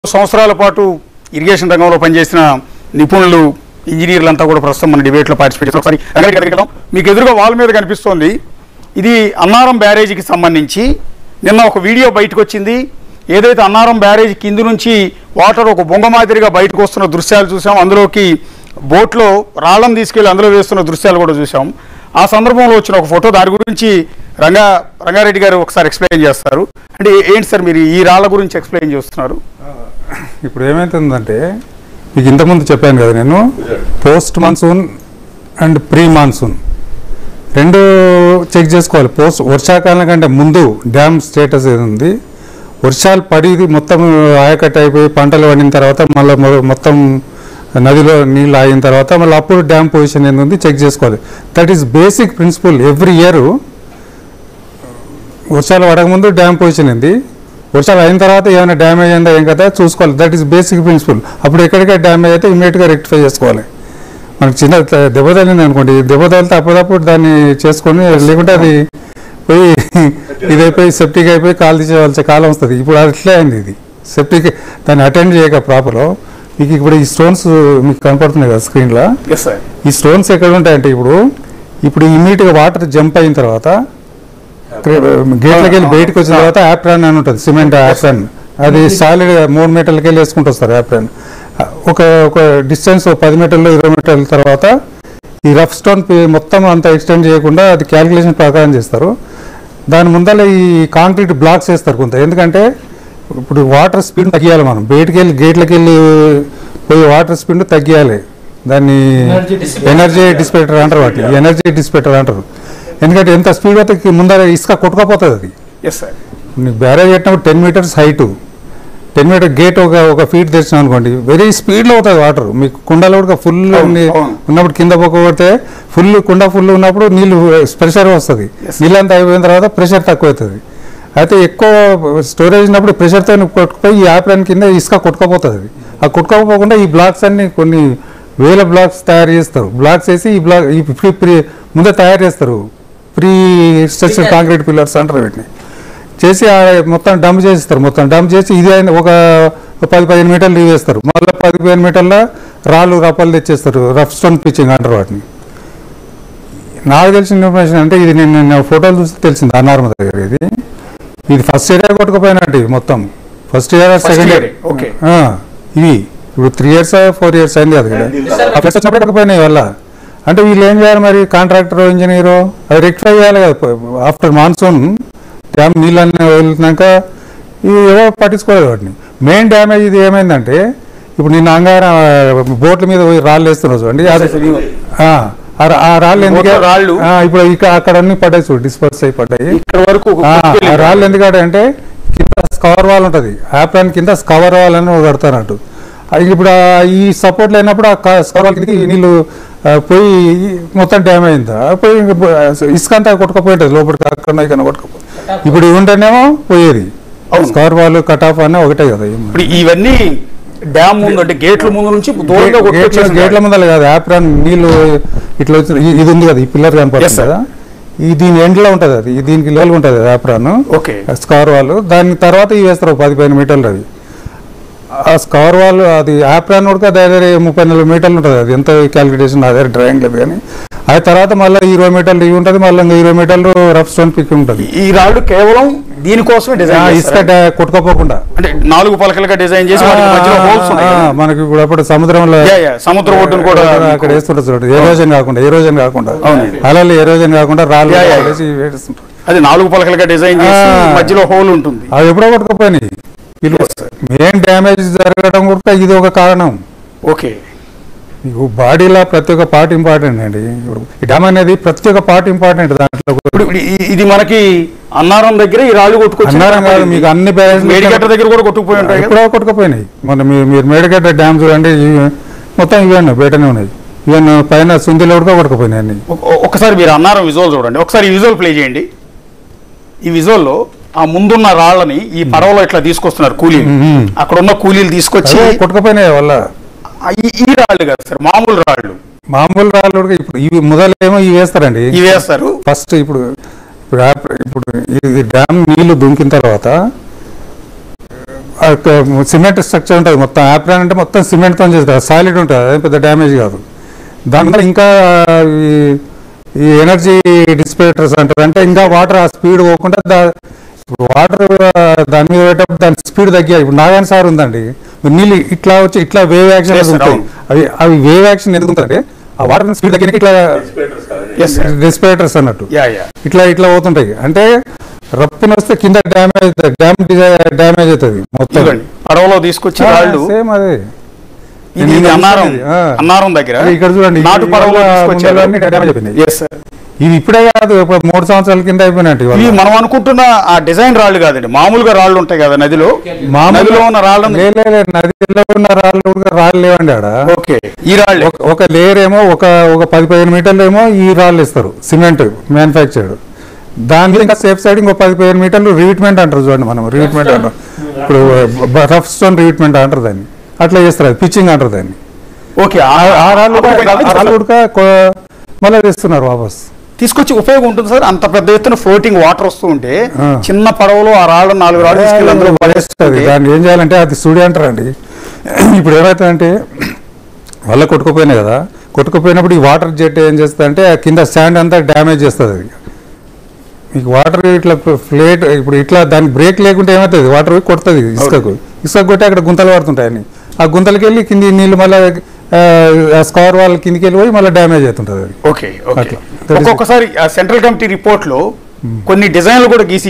సంవత్సరాల పాటు ఇరిగేషన్ రంగంలో పనిచేసిన నిపుణులు ఇంజనీర్లంతా కూడా ప్రస్తుతం మన డిబేట్లో పార్టిసిపేట్ చేస్తారు ఒకసారి రంగారెడ్డి గారికి వెళ్దాం. మీకు ఎదురుగా వాల్ మీద కనిపిస్తోంది ఇది అన్నారం బ్యారేజీకి సంబంధించి నిన్న ఒక వీడియో బయటకు వచ్చింది ఏదైతే అన్నారం బ్యారేజ్ కింది నుంచి వాటర్ ఒక బొంగ మాదిరిగా బయటకు వస్తున్న దృశ్యాలు చూసాం అందులోకి బోట్లో రాళ్ళను తీసుకెళ్లి అందులో వేస్తున్న దృశ్యాలు కూడా చూసాం ఆ సందర్భంలో వచ్చిన ఒక ఫోటో దాని గురించి రంగా రంగారెడ్డి గారు ఒకసారి ఎక్స్ప్లెయిన్ చేస్తారు అంటే ఏ- ఏంటి సార్ మీరు ఈ రాళ్ళ గురించి ఎక్స్ప్లెయిన్ చేస్తున్నారు ఇప్పుడు ఏమైతుందంటే మీకు ఇంతకుముందు చెప్పాను కదా నేను post monsoon and pre monsoon రెండు చెక్ చేసుకోవాలి పోస్ట్ వర్షాకాలం కంటే ముందు డ్యామ్ స్టేటస్ ఏది ఉంది వర్షాలు పడి మొత్తం ఆయకట్టు అయిపోయి పంటలు పండిన తర్వాత మళ్ళీ మొత్తం నదిలో నీళ్ళు ఆగిన తర్వాత మళ్ళీ అప్పుడు డ్యామ్ పొజిషన్ ఏంది ఉంది చెక్ చేసుకోవాలి that is basic principle every year వర్షాలు పడకముందు డ్యామ్ పొజిషన్ ఏంది వర్షాలు అయిన తర్వాత ఏమైనా డ్యామేజ్ అయిందా ఏం కదా చూసుకోవాలి దట్ ఈస్ బేసిక్ ప్రిన్సిపల్ అప్పుడు ఎక్కడికే డ్యామేజ్ అయితే ఇమీడియట్గా రెక్టిఫై చేసుకోవాలి మనకు చిన్న త- దెబ్బ తగిలింది అనుకోండి దెబ్బ తగిలితే అప్పుడప్పుడు దాన్ని చేసుకొని లేకుంటే అది పోయి ఇదైపోయి సెప్టిక్ అయిపోయి కాలు తీసేవాల్సిన కాలం వస్తుంది ఇప్పుడు అట్లే అయింది ఇది సెప్టిక్ దాన్ని అటెండ్ చేయక ప్రాపర్ మీకు ఇప్పుడు ఈ స్టోన్స్ మీకు కనపడుతున్నాయి కదా స్క్రీన్లో ఎస్ సార్ ఈ స్టోన్స్ ఎక్కడ ఉంటాయంటే ఇప్పుడు ఇప్పుడు ఇమీడియట్గా వాటర్ జంప్ అయిన తర్వాత గేట్లకి వెళ్ళి బయటకు వచ్చిన తర్వాత యాప్రాన్ అని ఉంటుంది సిమెంట్ యాప్రాన్ అది సాలిడ్ మూడు మీటర్లకి వెళ్ళి వేసుకుంటూ వస్తారు యాప్రాన్ ఒక ఒక డిస్టెన్స్ పది మీటర్లు ఇరవై మీటర్ల తర్వాత ఈ రఫ్ స్టోన్ పి- మొత్తం అంత ఎక్స్టెండ్ చేయకుండా అది క్యాలిక్యులేషన్ ప్రకారం చేస్తారు దాని ముందర ఈ కాంక్రీట్ బ్లాక్స్ వేస్తారు కొంత ఎందుకంటే ఇప్పుడు వాటర్ స్పీడ్ తగ్గియాలి మనం బయటికి వెళ్ళి గేట్లకి వెళ్ళి పోయి వాటర్ స్పీడ్ తగ్గియాలి దాన్ని Energy dissipator. ఎనర్జీ డిస్పేటర్ అంటారు వాటిని ఎనర్జీ డిస్పేటర్ అంటారు ఎందుకంటే ఎంత స్పీడ్ అయితే ముందర ఇసుక కొట్టుకపోతుంది అది ఎస్ సార్ నీకు బ్యారేజ్ కట్టినప్పుడు ten metres height ten metre gate ఒక ఒక ఫీట్ తెచ్చినాం అనుకోండి వెరీ స్పీడ్లో అవుతుంది వాటర్ మీకు కుండలో కూడా ఫుల్ అవును, అవును. ఉన్నప్పుడు కింద పొక్క కొడితే ఫుల్ కుండ ఫుల్ ఉన్నప్పుడు నీళ్ళు ప్రెషర్ వస్తుంది Yes. నీళ్ళంతా అయిపోయిన తర్వాత ప్రెషర్ తక్కువ అవుతుంది అయితే ఎక్కువ స్టోరేజ్ ఉన్నప్పుడు ప్రెషర్తో కొట్టుకుపోయి ఈ యాప్రాన్ కింద ఇసుక కొట్టుకపోతుంది అది ఆ కొట్టుకోకపోకుండా ఈ బ్లాక్స్ అన్ని కొన్ని వేల బ్లాక్స్ తయారు చేస్తారు బ్లాక్స్ వేసి ఈ బ్లాక్ ఈ ప్రీ ప్రీ ముందే తయారు చేస్తారు ప్రీ స్ట్రక్చర్ కాంక్రీట్ పిల్లర్స్ అంటారు వీటిని చేసి ఆ మొత్తం డంప్ చేస్తారు మొత్తం డంప్ చేసి ఇది అయిన ఒక పది పదిహేను మీటర్లు ఇవి వేస్తారు మళ్ళీ పది పదిహేను మీటర్ల రాళ్ళు రప్పలు తెచ్చేస్తారు రఫ్ స్టోన్ పిచ్చింగ్ అంటారు వాటిని నాకు తెలిసిన ఇన్ఫర్మేషన్ అంటే ఇది నేను నిన్న ఫోటోలు చూస్తే తెలిసింది అన్నారం దగ్గర ఇది ఇది ఫస్ట్ ఇయర్ కొట్టుకుపోయినట్టు ఇది మొత్తం first year second year year, okay. ఇవి ఇప్పుడు త్రీ ఇయర్స్ ఫోర్ ఇయర్స్ అయింది అది కూడా ఆ ఫస్ట్ వచ్చినప్పుడు కొట్టుకుపోయినాయి వల్ల అంటే వీళ్ళు ఏం చేయాలి మరి కాంట్రాక్టర్ ఇంజనీరు అది రెక్టిఫై చేయాలి కదా ఆఫ్టర్ మాన్సూన్ డ్యామ్ నీళ్ళన్నీ వదిలినాక ఇవి ఏవో పట్టించుకోలేదు వాటిని మెయిన్ డ్యామేజ్ ఇది ఏమైందంటే ఇప్పుడు నిన్న అంగారం బోట్ల మీద పోయి రాళ్ళు వేస్తున్నారు చూడండి అది ఆ, ఆ రా- ఆ రాళ్ళు ఎందుకు బోట్ల రాళ్ళు? ఆ, ఇప్పుడు ఇక్కడ అక్కడ అన్ని పడ్డాయి చూడు డిస్పర్స్ అయి పడ్డాయి ఇక్కడ వరకు ఒక ఆ, కొట్టుకెళ్ళి- ఆ రాళ్ళు ఎందుకంటే అంటే కింద స్కవర్ వాల్ ఉంటుంది యాప్రాన్ కింద స్కవర్ వాల్ అని ఒకటి కడతానట్టు అది ఇప్పుడు ఆ ఈ సపోర్ట్ లేనప్పుడు ఆ క- స్కవర్ వాల్ కిందకి నీళ్ళు ఆ, పోయి మొత్తం డ్యామ్ అయిందా పోయి ఇంక పో- ఇసుక అంతా కొట్టుకపోయి ఉంటుంది లోపలికి అక్కడ ఇక్కడ కొట్టుకపోయి ఇప్పుడు ఇవి ఉంటేనేమో పోయేది అవును. స్కవర్ వాల్ కట్ ఆఫ్ అన్నీ ఒకటే కదా ఏం- ఇప్పుడు ఇవన్నీ డ్యామ్ ముందు అంటే గేట్ల ముందు నుంచి దూరంగా గేట్ల కొట్టుకొచ్చేసింది గేట్ల ముందర కాదు యాప్రాన్ నీళ్ళు ఇట్లా వచ్చి ఇది- ఇది ఉంది కదా ఈ పిల్లర్ Yes, కనపడుతుంది sir. కదా ఈ దీని ఎండ్లో ఉంటుంది అది ఈ దీనికి లోపల ఉంటుంది యాప్రాన్ ఓకే స్కవర్ వాల్ దాని తర్వాత ఇవి వేస్తారు ఒక పది పదిహేను మీటర్లు అవి ఆ స్కవర్ వాల్ అది యాప్రాన్ కూడా దగ్గర ముప్పై నలభై మీటర్లు ఉంటుంది అది ఎంత క్యాలిక్యులేషన్ అదే డ్రాయింగ్ లేదు కానీ అది తర్వాత మళ్ళీ ఇరవై మీటర్లు ఇవి ఉంటుంది మళ్ళీ ఇంకా ఇరవై మీటర్లు రఫ్ స్టోన్ పిక్ ఉంటుంది ఈ రాళ్ళు కేవలం దీనికోసమే ఆ డిజైన్ ఇసుక చేస్తారు డా- కొట్టుకోపోకుండా అంటే నాలుగు పలకలుగా డిజైన్ చేసి వాటికి మధ్యలో హోల్స్ ఉన్నాయి ఆ, కదా. మనకి ఇప్పుడు అప్పుడు సముద్రంలో యా, యా, సముద్ర ఒడ్డును కూడా అక్కడ వేస్తుంటారు చూడండి ఎరోజన్ కాకుండా ఎరోజన్ కాకుండా అవునండి. అలలు ఎరోజన్ కాకుండా రాళ్ళు యా, యా, యా. వేసి వేస్తుంటారు అది నాలుగు పలకలుగా డిజైన్ చేసి ఆ. మధ్యలో హోల్ ఉంటుంది అవి ఎప్పుడో కొట్టుకుపోయినాయి Yes, sir. మెయిన్ డ్యామేజ్ జరగడం కూడా ఇది ఒక కారణం ఓకే మీకు బాడీలో ప్రతి ఒక్క పార్ట్ ఇంపార్టెంట్ అండి ఇప్పుడు ఈ డ్యామ్ అనేది ప్రతి ఒక్క పార్ట్ ఇంపార్టెంట్ దాంట్లో ఇప్పుడు ఇప్పుడు ఈ- ఇది మనకి అన్నారం దగ్గర ఈ రాళ్ళు కొట్టుకొచ్చి అన్నారం కాదు మీకు అన్ని బ్యారేజ్ మేడిగడ్డ దగ్గర కూడా కొట్టుకుపోయి ఉంటాయి కదా ఎప్పుడో కొట్టుకుపోయినాయి మొన్న మీరు మీరు మేడగడ్డ డ్యామ్ చూడండి ఇవి మొత్తం ఇవే ఉన్నాయి బయటనే ఉన్నాయి ఈవెన్ పైన సుందిలో కూడా కొట్టుకుపోయినాయి అన్ని ఒ- ఒక్కసారి మీరు అన్నారం విజువల్ చూడండి ఒకసారి ఈ విజువల్ ప్లే చేయండి ఈ విజువల్లో ఆ ముందున్న రాళ్ళని ఈ పడవలో ఇట్లా తీసుకొస్తున్నారు కూలీలు మ్మ్. అక్కడ ఉన్న కూలీలు తీసుకొచ్చి అదే కొట్టుకుపోయినాయి వల్ల ఆ ఈ- ఈ రాళ్ళు కాదు సార్ మామూలు రాళ్ళు మామూలు రాళ్ళు కూడా ఇప్పుడు ఇవి మొదలేమో ఇవి వేస్తారండి ఇవి వేస్తారు ఫస్ట్ ఇప్పుడు ఇప్పుడు యాప్- ఇప్పుడు ఇది డ్యామ్ నీళ్లు దుంకిన తర్వాత సిమెంట్ స్ట్రక్చర్ ఉంటుంది మొత్తం యాప్రాన్ అంటే మొత్తం సిమెంట్తో చేస్తారు సాలిడ్ ఉంటుంది అదేం పెద్ద డ్యామేజ్ కాదు దాంట్లో ఇంకా ఈ ఈ ఎనర్జీ డిస్పేటర్స్ అంటారు అంటే ఇంకా వాటర్ ఆ స్పీడ్ పోకుండా దా- వాటర్ దాని మీద పెట్టేటప్పుడు దాని స్పీడ్ తగ్గాయి ఇప్పుడు నాగాన్ సార్ ఉందండి మీరు నీళ్ళు ఇట్లా వచ్చి ఇట్లా వేవ్ యాక్షన్ Yes, sir, ఉంటాయి అవును. అవి అవి వేవ్ యాక్షన్ ఎందుకు ఉంటుందంటే ఆ వాటర్ స్పీడ్ తగ్గిన ఇట్లా ఎస్ సార్ డిస్పేటర్స్ అన్నట్టు యా యా ఇట్లా ఇట్లా పోతుంటాయి అంటే రప్పున వస్తే కింద డ్యామేజ్ అవుతుంది డ్యామ్ డ్యామేజ్ అవుతుంది మొత్తం ఇదిగోండి పడవలో తీసుకొచ్చి రాళ్ళు సేమ్ అదే ఇది నేను అన్నారం చూసాను ఇది, ఆ. అన్నారం దగ్గర అది ఇక్కడ చూడండి, నాటు ఈ పడవలో ఇవాళ తీసుకొచ్చారు ముందరన్నీ డ్యామేజ్ అయిపోయినాయి. ఎస్ సార్ ఇది ఇప్పుడే కాదు ఒక మూడు సంవత్సరాల కింద అయిపోయినట్టు ఇవాళ. ఇవి మనం అనుకుంటున్న ఆ డిజైన్ రాళ్ళు కాదండి మామూలుగా రాళ్ళు ఉంటాయి కదా నదిలో మామూలుగా- నదిలో ఉన్న రాళ్ళని లే, లే, లే, నదిలో ఉన్న రాళ్ళు కూడా రాళ్ళు లేవండి ఆడ ఓకే ఈ రాళ్ళే ఒక- ఒక లేయర్ ఏమో ఒక ఒక పది పదిహేను మీటర్లు ఏమో ఈ రాళ్ళు ఇస్తారు సిమెంట్ మ్యానుఫ్యాక్చర్డ్ దాంట్లో ఇంకా సేఫ్ సైడ్ ఇంకో పది పదిహేను మీటర్లు రీట్మెంట్ అంటారు చూడండి మనం రీట్మెంట్ అంటాం ఇప్పుడు రఫ్ స్టోన్ రీట్మెంట్ అంటారు దాన్ని అట్లా చేస్తారు అది పిచ్చింగ్ అంటారు దాన్ని ఓకే ఆ- ఆ రాళ్ళు కూడా- ఆ రాళ్ళు కూడా కొ- మళ్ళీ తెస్తున్నారు వాపస్ తీసుకొచ్చి ఉపయోగం ఉంటుంది సార్ అంత పెద్ద ఎత్తున ఫ్లోటింగ్ వాటర్ వస్తూ ఉంటే ఆ. చిన్న పడవలో ఆ రాళ్ళు నాలుగు రాళ్ళు తీసుకెళ్ళి అందులో అది పడేస్తుంది దాన్ని ఏం చేయాలంటే అది సుడి అంటారండి ఇప్పుడు ఏమవుతుందంటే వల్ల కొట్టుకుపోయినాయి కదా కొట్టుకుపోయినప్పుడు ఈ వాటర్ జెట్ ఏం చేస్తుంది అంటే ఆ కింద స్టాండ్ అంతా డ్యామేజ్ చేస్తుంది అది మీకు వాటర్ ఇట్లా ఫ్లేట్ ఇప్పుడు ఇట్లా దానికి బ్రేక్ లేకుంటే ఏమవుతుంది వాటర్ కొడుతుంది ఇసుకకు ఇసుక కొట్టి అక్కడ గుంతలు పడుతుంటాయి అన్ని ఆ గుంతలకి వెళ్ళి కింది నీళ్ళు మళ్ళీ స్కవర్ వాళ్ళ కిందికి వెళ్ళి పోయి మళ్ళీ డ్యామేజ్ అవుతుంటుంది అది ఓకే ఓకే అట్లా. That is it. ఒక్కొక్కసారి ఆ సెంట్రల్ కమిటీ రిపోర్ట్ లో కొన్ని డిజైన్లు కూడా గీసి